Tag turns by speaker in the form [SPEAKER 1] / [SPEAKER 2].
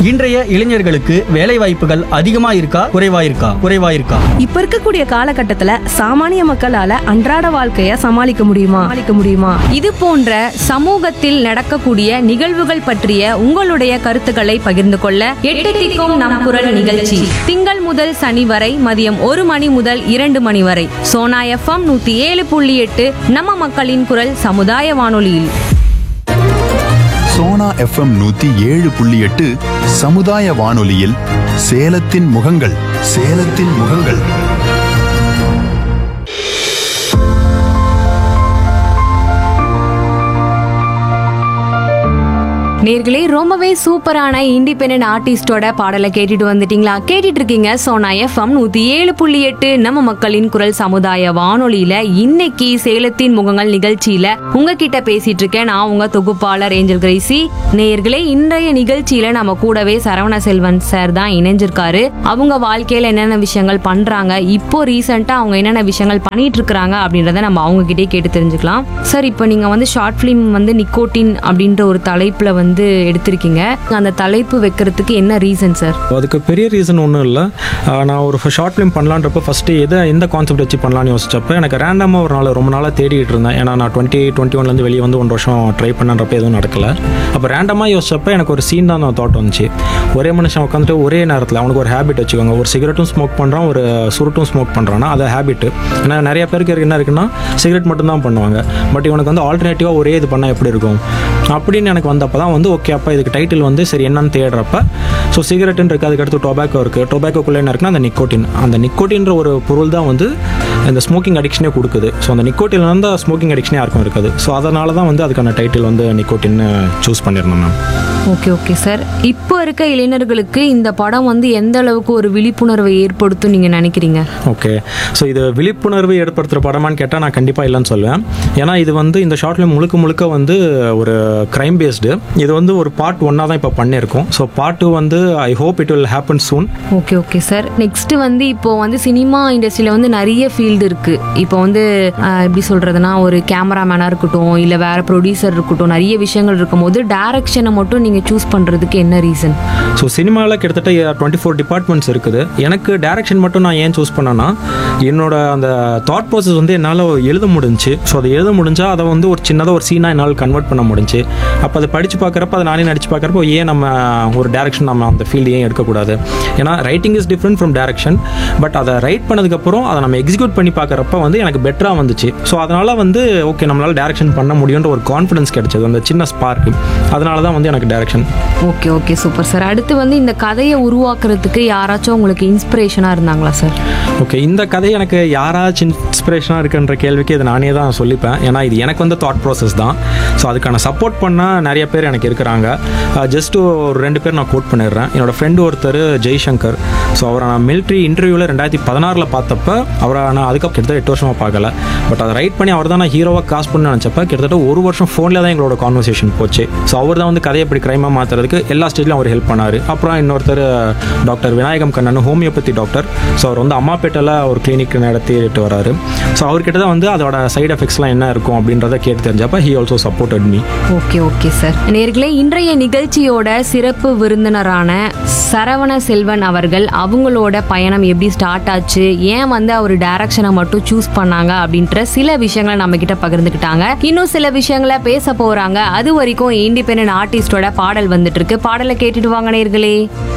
[SPEAKER 1] இன்றைய இளைஞர்களுக்கு வேலை வாய்ப்புகள் அதிகமா இருக்கா குறைவா இருக்கா குறைவா இருக்கா
[SPEAKER 2] இப்ப இருக்கக்கூடிய காலகட்டத்துல சாமானிய மக்களால அன்றாட வாழ்க்கைய சமாளிக்க முடியுமா சமாளிக்க முடியுமா
[SPEAKER 3] இது போன்ற சமூகத்தில் நடக்கக்கூடிய நிகழ்வுகள் பற்றிய உங்களுடைய கருத்துக்களை பகிர்ந்து கொள்ள எட்டு திக்கும் நம் குரல் நிகழ்ச்சி திங்கள் முதல் சனி வரை மதியம் ஒரு மணி முதல் இரண்டு மணி வரை சோனா எஃப்எம் நூத்தி ஏழு புள்ளி எட்டு நம்ம மக்களின் குரல் சமுதாய வானொலியில்
[SPEAKER 4] சோனா எஃப்எம் நூத்தி ஏழு புள்ளி எட்டு சமுதாய வானொலியில் சேலத்தின் முகங்கள் சேலத்தின் முகங்கள்
[SPEAKER 3] நேர்களே ரொம்பவே சூப்பரான இண்டிபெண்டன்ட் ஆர்டிஸ்டோட பாடலை கேட்டுட்டு வந்துட்டீங்களா கேட்டுட்டு இருக்கீங்க சோனா எஃப்எம் நூத்தி ஏழு புள்ளி எட்டு நம்ம மக்களின் குரல் சமுதாய வானொலியில இன்னைக்கு சேலத்தின் முகங்கள் நிகழ்ச்சியில உங்ககிட்ட பேசிட்டு இருக்கேன் நான் உங்க தொகுப்பாளர் ஏஞ்சல் கிரேசி நேர்களே இன்றைய நிகழ்ச்சியில நம்ம கூடவே சரவண செல்வன் சார் தான் இணைஞ்சிருக்காரு அவங்க வாழ்க்கையில என்னென்ன விஷயங்கள் பண்றாங்க இப்போ ரீசெண்டா அவங்க என்னென்ன விஷயங்கள் பண்ணிட்டு இருக்காங்க அப்படின்றத நம்ம அவங்க கிட்டே கேட்டு தெரிஞ்சுக்கலாம் சார் இப்போ நீங்க வந்து ஷார்ட் ஃபிலிம் வந்து நிக்கோட்டின் அப்படின்ற ஒரு தலைப்புல வந்து எடுத்திருக்கீங்க அந்த தலைப்பு வைக்கிறதுக்கு என்ன ரீசன் சார்
[SPEAKER 5] அதுக்கு பெரிய ரீசன் ஒன்றும் இல்லை நான் ஒரு ஷார்ட் ஃபிலிம் பண்ணலான்றப்ப ஃபஸ்ட்டு எதை எந்த கான்செப்ட் வச்சு பண்ணலான்னு யோசிச்சப்ப எனக்கு ரேண்டமாக ஒரு நாள் ரொம்ப நாளாக தேடிட்டு இருந்தேன் ஏன்னா நான் டுவெண்ட்டி டுவெண்ட்டி ஒன்லேருந்து வெளியே வந்து ஒன்று வருஷம் ட்ரை பண்ணன்றப்ப எதுவும் நடக்கல அப்போ ரேண்டமாக யோசிச்சப்ப எனக்கு ஒரு சீன் தான் நான் தாட் வந்துச்சு ஒரே மனுஷன் உட்காந்துட்டு ஒரே நேரத்தில் அவனுக்கு ஒரு ஹேபிட் வச்சுக்கோங்க ஒரு சிகரெட்டும் ஸ்மோக் பண்ணுறான் ஒரு சுருட்டும் ஸ்மோக் பண்ணுறான்னா அது ஹேபிட் ஏன்னா நிறைய பேருக்கு இருக்கு என்ன இருக்குன்னா சிகரெட் மட்டும் தான் பண்ணுவாங்க பட் இவனுக்கு வந்து ஆல்டர்னேட்டிவாக ஒரே இது பண்ணால் எப்படி இருக்கும் அப்படின்னு எனக்கு வந்தப்போ தான் வந்து ஓகே அப்போ இதுக்கு டைட்டில் வந்து சரி என்னன்னு தேடுறப்ப ஸோ சிகரெட்டுன்னு இருக்குது அதுக்கடுத்து டொபாக்கோ இருக்குது டொபாக்கோக்குள்ளே என்ன இருக்குன்னா அந்த நிக்கோட்டின் அந்த நிக்கோட்டின்ற ஒரு பொருள் தான் வந்து இந்த ஸ்மோக்கிங் அடிக்ஷனே கொடுக்குது ஸோ அந்த நிக்கோட்டின் வந்து ஸ்மோக்கிங் அடிக்ஷனே யாருக்கும் இருக்குது ஸோ அதனால தான் வந்து அதுக்கான டைட்டில் வந்து நிக்கோட்டின்னு சூஸ் பண்ணியிருந்தோம் மேம்
[SPEAKER 3] ஓகே ஓகே சார் இப்போ இருக்க இளைஞர்களுக்கு இந்த படம் வந்து எந்த அளவுக்கு ஒரு விழிப்புணர்வை ஏற்படுத்தும் நீங்க நினைக்கிறீங்க
[SPEAKER 5] ஓகே ஸோ இது விழிப்புணர்வு ஏற்படுத்துகிற படமான்னு கேட்டால் நான் கண்டிப்பாக இல்லைன்னு சொல்லுவேன் ஏன்னா இது வந்து இந்த ஷார்ட்ல முழுக்க முழுக்க வந்து ஒரு க்ரைம் பேஸ்டு இது வந்து ஒரு பார்ட் ஒன்னாக தான் இப்போ பண்ணியிருக்கோம் ஸோ பார்ட் டூ வந்து I hope it will happen soon
[SPEAKER 3] okay okay sir next வந்து இப்போ வந்து சினிமா இண்டஸ்ட்ரியில வந்து நிறைய ஃபீல்டு இருக்கு இப்போ வந்து ஆஹ், எப்படி சொல்றதுன்னா ஒரு கேமராமேனா இருக்கட்டும் இல்ல வேற ப்ரொடியூசர் இருக்கட்டும் நிறைய விஷயங்கள் இருக்கும் போது டைரக்ஷனை மட்டும் நீங்க சூஸ் பண்றதுக்கு என்ன ரீசன்
[SPEAKER 5] ஸோ சினிமாவில் கிட்டத்தட்ட டுவெண்ட்டி ஃபோர் டிபார்ட்மெண்ட்ஸ் இருக்குது எனக்கு டேரக்ஷன் மட்டும் நான் ஏன் சூஸ் பண்ணேன்னா என்னோட அந்த தாட் ப்ராசஸ் வந்து என்னால் எழுத முடிஞ்சுச்சு ஸோ அதை எழுத முடிஞ்சால் அதை வந்து ஒரு சின்னதாக ஒரு சீனாக என்னால் கன்வெர்ட் பண்ண முடிஞ்சு அப்போ அதை படித்து பார்க்குறப்ப அதை நானே நடிச்சு பார்க்குறப்போ ஏன் நம்ம ஒரு டேரக்ஷன் நம்ம அந்த ஃபீல்டு ஏன் எடுக்கக்கூடாது ஏன்னா writing is different from direction but அதை ரைட் பண்ணதுக்கப்புறம் அதை நம்ம எக்ஸிக்யூட் பண்ணி பார்க்குறப்ப வந்து எனக்கு பெட்டராக வந்துச்சு ஸோ அதனால் வந்து ஓகே நம்மளால் டேரக்ஷன் பண்ண முடியுன்ற ஒரு கான்ஃபிடன்ஸ் கிடைச்சது அந்த சின்ன ஸ்பார்க் அதனால தான் வந்து எனக்கு direction
[SPEAKER 3] okay okay super sir அடுத்து வந்து இந்த கதையை உருவாக்குறதுக்கு யாராச்சும் உங்களுக்கு இன்ஸ்பிரேஷனா இருந்தாங்களா சார்
[SPEAKER 5] ஓகே இந்த கதை எனக்கு யாராச்சும் இன்ஸ்பிரேஷனாக இருக்குன்ற கேள்விக்கு இது நானே தான் சொல்லிப்பேன் ஏன்னா இது எனக்கு வந்து தாட் ப்ராசஸ் தான் ஸோ அதுக்கான சப்போர்ட் பண்ண நிறைய பேர் எனக்கு இருக்கிறாங்க ஜஸ்ட் ஒரு ரெண்டு பேர் நான் கோட் பண்ணிடுறேன் என்னோட ஃப்ரெண்டு ஒருத்தர் ஜெய்சங்கர் ஸோ அவரை நான் மிலிட்ரி இன்டர்வியூவில் ரெண்டாயிரத்தி பதினாறில் பார்த்தப்ப அவரை நான் அதுக்கப்புறம் கிட்டத்தட்ட எட்டு வருஷமாக பார்க்கல பட் அதை ரைட் பண்ணி அவர் தான் நான் ஹீரோவாக காசு பண்ணு நினச்சப்ப கிட்டத்தட்ட ஒரு வருஷம் ஃபோனில் தான் எங்களோட கான்வர்சேஷன் போச்சு ஸோ அவர் தான் வந்து கதையை எப்படி க்ரைமாக மாற்றுறதுக்கு எல்லா ஸ்டேஜ்லையும் அவர் ஹெல்ப் பண்ணார் அப்புறம் இன்னொருத்தர் doctor Vinayagam Kannan homeopathy doctor so அவர் வந்து அம்மாப்பேட்டையில் ஒரு கிளினிக் நடத்திட்டு வராரு ஸோ அவர்கிட்ட தான் வந்து அதோட சைடு எஃபெக்ட்ஸ்லாம் என்ன இருக்கும் அப்படின்றத கேட்டு தெரிஞ்சப்ப he also supported me
[SPEAKER 3] okay okay sir நேர்களே இன்றைய நிகழ்ச்சியோட சிறப்பு விருந்தினரான சரவண செல்வன் அவர்கள் அவங்களோட பயணம் எப்படி ஸ்டார்ட் ஆச்சு ஏன் வந்து அவர் டைரக்ஷனை மட்டும் சூஸ் பண்ணாங்க அப்படின்ற சில விஷயங்களை நம்ம கிட்ட பகிர்ந்துக்கிட்டாங்க இன்னும் சில விஷயங்களை பேச போறாங்க அது வரைக்கும் இண்டிபெண்டன்ட் ஆர்டிஸ்டோட பாடல் வந்துட்டு இருக்கு பாடலை கேட்டுட்டு வாங்க நேர்களே